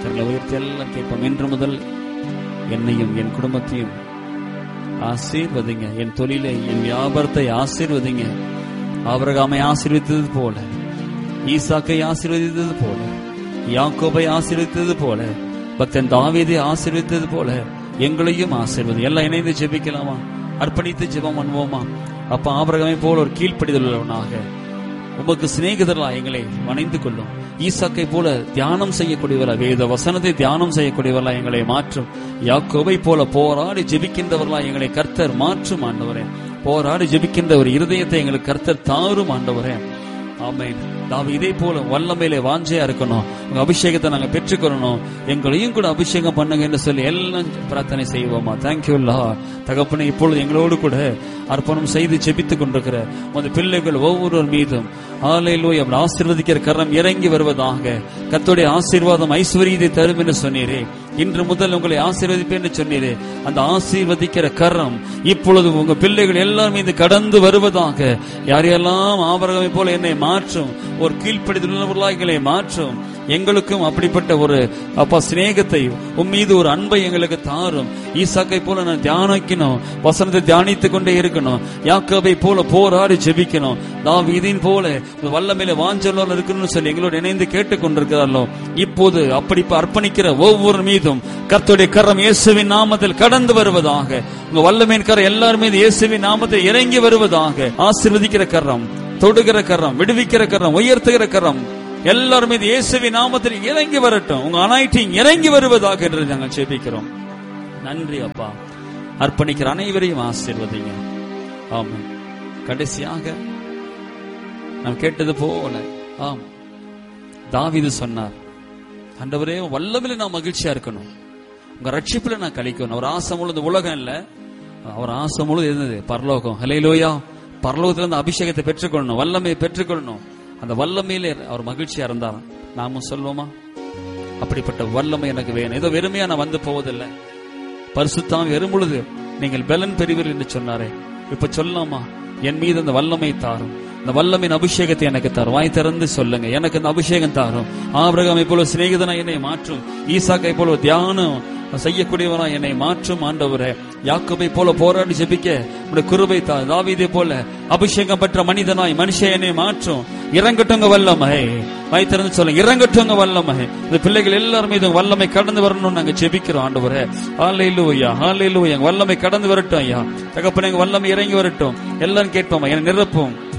கரங்களை உயர்த்தி எல்லாம் கேட்போம் இன்று முதல் என்னையும் என் குடும்பத்தையும் ஆசீர்வதிங்க என் தொழிலை என் வியாபாரத்தை ஆசீர்வதிங்க ஆபரகாமை ஆசீர்வதித்தது போல ஈசாக்கை ஆசீர்வதித்தது போல யாக்கோபை ஆசீர்வதித்தது போல பக்தன் தாவீதை ஆசீர்வதித்தது போல எங்களையும் ஆசீர்வதி எல்லாம் இணைந்து ஜெபிக்கலாமா அர்ப்பணித்து ஜெபம் பண்ணுவோமா அப்ப ஆபரகமை போல ஒரு கீழ்ப்படிதல் உள்ளவனாக உமக்கு சிநேகிதர்களா எங்களை வணைந்து கொள்ளும் ஈசாக்கை போல தியானம் செய்யக்கூடியவர்களா வேத வசனத்தை தியானம் செய்யக்கூடியவர்களா எங்களை மாற்றும் யாக்கோபை போல போராடி ஜெபிக்கின்றவர்களா எங்களை கர்த்தர் மாற்றும் ஆண்டவரே போராடி ஜெபிக்கின்ற ஒரு இருதயத்தை எங்களுக்கு கர்த்தர் தாரும் ஆண்டவரே ஆமென் நாம் இதே போல வல்லமையிலே வாஞ்சையா இருக்கணும் உங்க அபிஷேகத்தை நாங்க பெற்றுக்கொள்ளணும் எங்களையும் கூட அபிஷேகம் பண்ணுங்க என்று சொல்லி எல்லாம் பிரார்த்தனை செய்வோமா தேங்க்யூ லா தகப்பனே இப்பொழுது எங்களோடு கூட அர்ப்பணம் செய்து ஜெபித்துக் கொண்டிருக்கிற உமது பிள்ளைகள் ஒவ்வொருவர் மீதும் ஆலையிலோய் அவன் ஆசீர்வதிக்கிற கரம் இறங்கி வருவதாக கர்த்தருடைய ஆசீர்வாதம் ஐஸ்வர்யத்தை தரும் என்று சொன்னீரே இன்று முதல் உங்களை ஆசீர்வதிப்பேன் என்று சொன்னீரே அந்த ஆசீர்வதிக்கிற கரம் இப்பொழுது உங்க பிள்ளைகள் எல்லார் மீது கடந்து வருவதாக யாரையெல்லாம் ஆபரகமை போல என்னை மாற்றும் ஒரு கீழ்ப்படிதுள்ளவர்களாக எங்களை மாற்றும் எங்களுக்கும் அப்படிப்பட்ட ஒரு அப்பா சிநேகத்தை உன் மீது ஒரு அன்பை எங்களுக்கு தாரும் ஈசாக்கை போல நான் தியானிக்கணும் வசனத்தை தியானித்துக் கொண்டே இருக்கணும் யாக்கோபை போல போராடி ஜெபிக்கணும் நாம் இதன் போல வல்லமையில வாஞ்சலோல் இருக்கணும்னு சொல்லி எங்களோடு இணைந்து கேட்டுக் கொண்டிருக்கிறார்களோ இப்போது அப்படி அர்ப்பணிக்கிற ஒவ்வொரு மீதும் கர்த்தருடைய கரம் இயேசுவின் நாமத்தில் கடந்து வருவதாக உங்க வல்லமையின் கரம் எல்லார் மீது இயேசுவின் நாமத்தில் இறங்கி வருவதாக ஆசீர்வதிக்கிற கரம் தொடுகிற கரம் விடுவிக்கிற கரம் உயர்த்துகிற கரம் எல்லாரும் மீது இயேசுவின் நாமத்தில் இறங்கி வரட்டும் உங்க அனாயிட்டிங் இறங்கி வருவதாக என்று நாங்கள் ஜெபிக்கிறோம் நன்றி அப்பா அர்ப்பணிக்கிற அனைவரையும் ஆசீர்வதிங்க ஆமாம் கடைசியாக நாம் கேட்டது போல ஆம் தாவீது சொன்னார் ஆண்டவரே வல்லமில்ல நான் மகிழ்ச்சியா இருக்கணும் உங்க ரட்சிப்புல நான் கழிக்கணும் அவர் ஆசை முழுது உலகம் இல்ல அவர் ஆசை முழுது இருந்தது பரலோகம் ஹலையிலோயா பரலோகத்துல இருந்து அபிஷேகத்தை பெற்றுக்கொள்ளணும் வல்லமையை பெற்றுக்கொள்ளணும் அந்த வல்லமையிலே அவர் மகிழ்ச்சியா இருந்தார் நாமும் சொல்வோமா அப்படிப்பட்ட வல்லமை எனக்கு வேணும் ஏதோ வெறுமையா நான் வந்து போவதில்லை பரிசுத்தாம் வெறும் பொழுது நீங்கள் பெலன் பெறுவீர்கள் என்று சொன்னாரே இப்ப சொல்லலாமா என் மீது அந்த வல்லமை தாரும் இந்த வல்லமின் அபிஷேகத்தை எனக்கு தாரும் வாய் திறந்து சொல்லுங்க எனக்கு அந்த அபிஷேகம் தாரும் ஆபிரகாமை போல சிநேகிதனா என்னை மாற்றும் ஈசாக்கை போல தியானம் செய்யக்கூடியவனா என்னை மாற்றும் ஆண்டவரே யாக்கோபை போல போராடி ஜெபிக்க உடைய குருவை தா தாவீதை போல அபிஷேகம் பெற்ற மனிதனாய் மனுஷன் என்னை மாற்றும் இறங்கட்டுங்க வல்லமை வாய் திறந்து சொல்லுங்க இறங்கட்டுங்க வல்லமை இந்த பிள்ளைகள் எல்லாரும் மீதும் வல்லமை கடந்து வரணும்னு நாங்க ஜெபிக்கிறோம் ஆண்டவரே ஹalleluya ஹalleluya வல்லமை கடந்து வரட்டும் ஐயா தகப்பனே எங்க வல்லமை இறங்கி வரட்டும் எல்லாரும் கேட்போம் என்னை நிரப்பும்